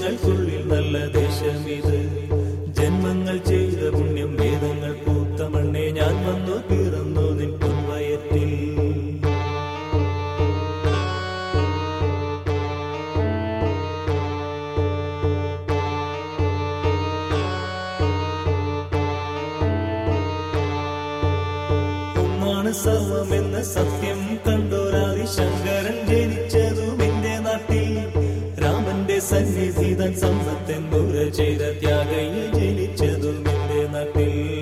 ദേശങ്ങൾക്കുള്ളിൽ നല്ല ദേശമിത് ജന്മങ്ങൾ ചെയ്ത പുണ്യം വേദങ്ങൾ പൂത്ത മണ്ണെ ഞാൻ വന്നു പിറന്നു നിൻ പൊൻവയത്തിൽ ഒന്നാണ് സർവമെന്ന സത്യം കണ്ടോരാതി ശങ്കരൻ ജനിച്ചതും എന്റെ നാട്ടിൽ രാമന്റെ സന്നിധി തൻ സമ്പത്തെന്തുര ചെയ്ത ത്യാഗയിൽ ജനിച്ചതും എന്റെ നാട്ടിൽ